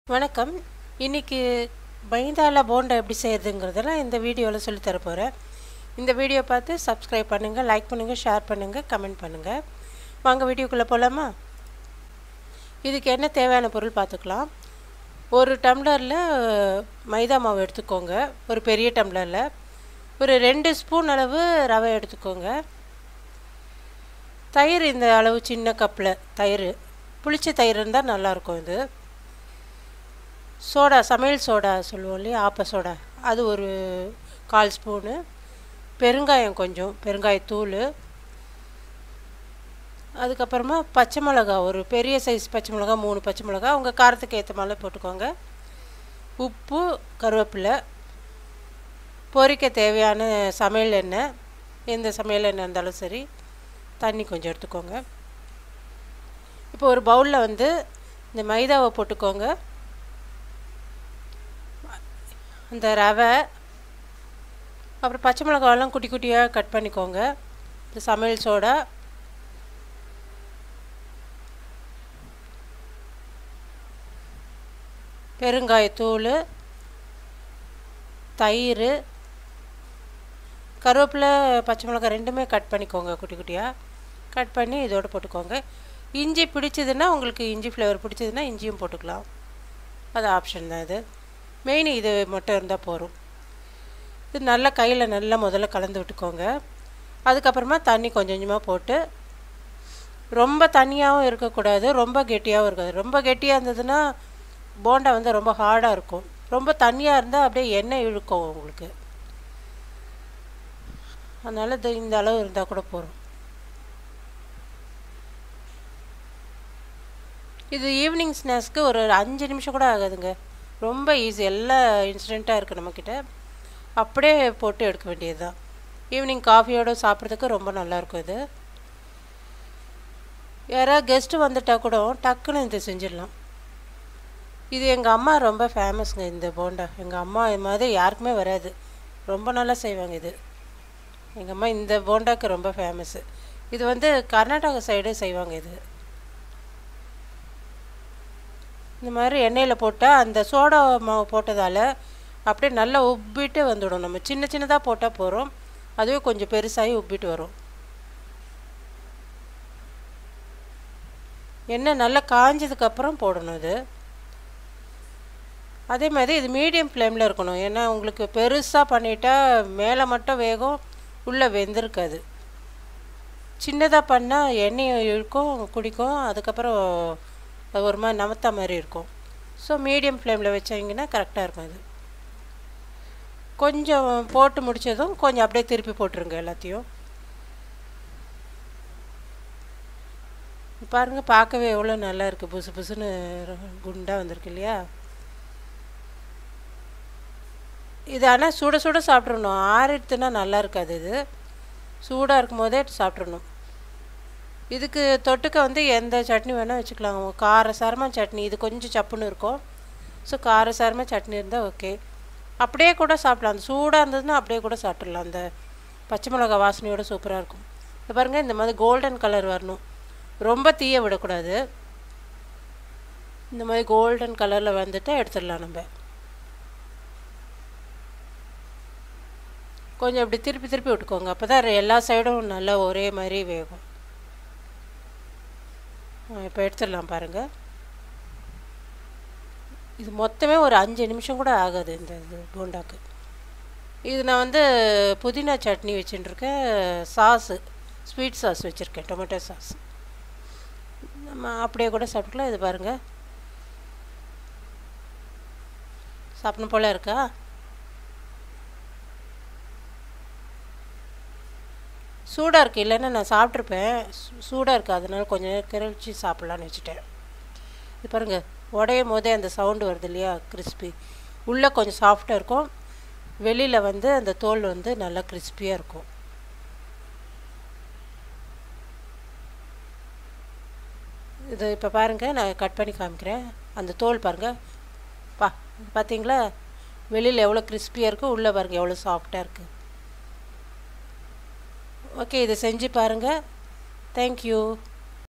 வணக்கம் இன்னைக்கு மைதால போண்டா எப்படி செய்கிறதுங்கிறதெல்லாம் இந்த வீடியோவில் சொல்லித்தர போகிறேன் இந்த வீடியோ பார்த்து சப்ஸ்கிரைப் பண்ணுங்கள் லைக் பண்ணுங்கள் ஷேர் பண்ணுங்கள் கமெண்ட் பண்ணுங்கள் வாங்க வீடியோக்குள்ளே போகலாமா இதுக்கு என்ன தேவையான பொருள் பார்த்துக்கலாம் ஒரு டம்ளரில் மைதா மாவு எடுத்துக்கோங்க ஒரு பெரிய டம்ளரில் ஒரு ரெண்டு ஸ்பூன் அளவு ரவை எடுத்துக்கோங்க தயிர் இந்த அளவு சின்ன கப்பில் தயிர் புளிச்ச தயிர் இருந்தால் நல்லாயிருக்கும் இது சோடா சமையல் சோடா சொல்லுவோம் இல்லையா ஆப்ப சோடா அது ஒரு கால் ஸ்பூனு பெருங்காயம் கொஞ்சம் பெருங்காயத்தூள் அதுக்கப்புறமா பச்சை மிளகா ஒரு பெரிய சைஸ் பச்சை மிளகா மூணு பச்சை மிளகா உங்கள் காரத்துக்கு ஏற்ற மாதிரி போட்டுக்கோங்க உப்பு கருவேப்பிலை பொரிக்க தேவையான சமையல் எண்ணெய் எந்த சமையல் எண்ணெய் இருந்தாலும் சரி தண்ணி கொஞ்சம் எடுத்துக்கோங்க இப்போ ஒரு பவுலில் வந்து இந்த மைதாவை போட்டுக்கோங்க அந்த ரவை அப்புறம் பச்சை மிளகாவெல்லாம் குட்டி குட்டியாக கட் பண்ணிக்கோங்க இந்த சமையல் சோடா பெருங்காயத்தூள் தயிர் கருவேப்பிலை பச்சை மிளகாய் ரெண்டுமே கட் பண்ணிக்கோங்க குட்டி குட்டியாக கட் பண்ணி இதோடு போட்டுக்கோங்க இஞ்சி பிடிச்சதுன்னா உங்களுக்கு இஞ்சி ஃப்ளேவர் பிடிச்சதுன்னா இஞ்சியும் போட்டுக்கலாம் அது ஆப்ஷன் தான் இது மெயின் இது மட்டும் இருந்தால் போகும் இது நல்லா கையில் நல்லா முதல்ல கலந்து விட்டுக்கோங்க அதுக்கப்புறமா தண்ணி கொஞ்சம் கொஞ்சமாக போட்டு ரொம்ப தண்ணியாகவும் இருக்கக்கூடாது ரொம்ப கெட்டியாகவும் இருக்காது ரொம்ப கெட்டியாக இருந்ததுன்னா போண்டா வந்து ரொம்ப ஹார்டாக இருக்கும் ரொம்ப தண்ணியாக இருந்தால் அப்படியே எண்ணெய் இழுக்கும் உங்களுக்கு அதனால் இது இந்த அளவு இருந்தால் கூட போகிறோம் இது ஈவினிங் ஸ்நாக்ஸ்க்கு ஒரு அஞ்சு நிமிஷம் கூட ஆகாதுங்க ரொம்ப ஈஸி எல்லாம் இன்ஸ்டண்ட்டாக இருக்குது நம்மக்கிட்ட அப்படியே போட்டு எடுக்க வேண்டியது தான் ஈவினிங் காஃபியோடு சாப்பிட்றதுக்கு ரொம்ப நல்லாயிருக்கும் இது யாராவது கெஸ்ட்டு வந்துட்டால் கூட டக்குன்னு இது செஞ்சிடலாம் இது எங்கள் அம்மா ரொம்ப ஃபேமஸ்ங்க இந்த போண்டா எங்கள் அம்மா மாதிரி யாருக்குமே வராது ரொம்ப நல்லா செய்வாங்க இது எங்கள் அம்மா இந்த போண்டாக்கு ரொம்ப ஃபேமஸ்ஸு இது வந்து கர்நாடகா சைடு செய்வாங்க இது இந்த மாதிரி எண்ணெயில் போட்டால் அந்த சோடா மாவு போட்டதால் அப்படியே நல்லா உப்பிட்டு வந்துடும் நம்ம சின்ன சின்னதாக போட்டால் போகிறோம் அதுவே கொஞ்சம் பெருசாகி உப்பிட்டு வரும் எண்ணெய் நல்லா காஞ்சதுக்கப்புறம் போடணும் இது அதே மாதிரி இது மீடியம் ஃப்ளேமில் இருக்கணும் ஏன்னா உங்களுக்கு பெருசாக பண்ணிட்டா மேலே மட்டும் வேகும் உள்ளே வெந்திருக்காது சின்னதாக பண்ணால் எண்ணெய் இழுக்கும் குடிக்கும் அதுக்கப்புறம் அது ஒரு மாதிரி நமத்தா மாதிரி இருக்கும் ஸோ மீடியம் ஃப்ளேமில் வச்சிங்கன்னா கரெக்டாக இருக்கும் இது கொஞ்சம் போட்டு முடித்ததும் கொஞ்சம் அப்படியே திருப்பி போட்டுருங்க எல்லாத்தையும் பாருங்கள் பார்க்கவே எவ்வளோ நல்லா இருக்குது புசு புசுன்னு குண்டாக வந்திருக்கு இல்லையா இது ஆனால் சுட சுட சாப்பிட்றணும் ஆறிடுத்துனா நல்லா இருக்காது இது சூடாக இருக்கும் போதே சாப்பிட்றணும் இதுக்கு தொட்டுக்க வந்து எந்த சட்னி வேணால் வச்சுக்கலாம் காரசாரமாக சட்னி இது கொஞ்சம் சப்புன்னு இருக்கும் ஸோ காரசாரமாக சட்னி இருந்தால் ஓகே அப்படியே கூட சாப்பிடலாம் அந்த சூடாக இருந்ததுன்னா அப்படியே கூட சாப்பிட்றலாம் அந்த பச்சை மிளகா வாசனையோட சூப்பராக இருக்கும் இது பாருங்கள் இந்த மாதிரி கோல்டன் கலர் வரணும் ரொம்ப தீய விடக்கூடாது இந்த மாதிரி கோல்டன் கலரில் வந்துட்டு எடுத்துடலாம் நம்ம கொஞ்சம் அப்படி திருப்பி திருப்பி விட்டுக்கோங்க அப்போ தான் எல்லா சைடும் நல்லா ஒரே மாதிரி வேகும் இப்போ எடுத்துடலாம் பாருங்கள் இது மொத்தமே ஒரு அஞ்சு நிமிஷம் கூட ஆகாது இந்த இது போண்டாக்கு இது நான் வந்து புதினா சட்னி வச்சுட்டுருக்கேன் சாஸு ஸ்வீட் சாஸ் வச்சுருக்கேன் டொமேட்டோ சாஸ் நம்ம அப்படியே கூட சாப்பிட்டுக்கலாம் இது பாருங்கள் சாப்பிடணும் போல் இருக்கா சூடாக இருக்குது இல்லைன்னா நான் சாப்பிட்ருப்பேன் சூடாக இருக்குது அதனால கொஞ்சம் நேரம் கிரளிச்சு சாப்பிட்லான்னு வச்சுட்டேன் இது பாருங்கள் உடையும் போதே அந்த சவுண்டு வருது இல்லையா கிறிஸ்பி உள்ளே கொஞ்சம் சாஃப்டாக இருக்கும் வெளியில் வந்து அந்த தோல் வந்து நல்லா கிறிஸ்பியாக இருக்கும் இது இப்போ பாருங்கள் நான் கட் பண்ணி காமிக்கிறேன் அந்த தோல் பாருங்கள் பா பார்த்தீங்களா வெளியில் எவ்வளோ கிறிஸ்பியாக இருக்குது உள்ளே பாருங்கள் எவ்வளோ சாஃப்டாக இருக்குது ஓகே இதை செஞ்சு பாருங்கள் தேங்க்யூ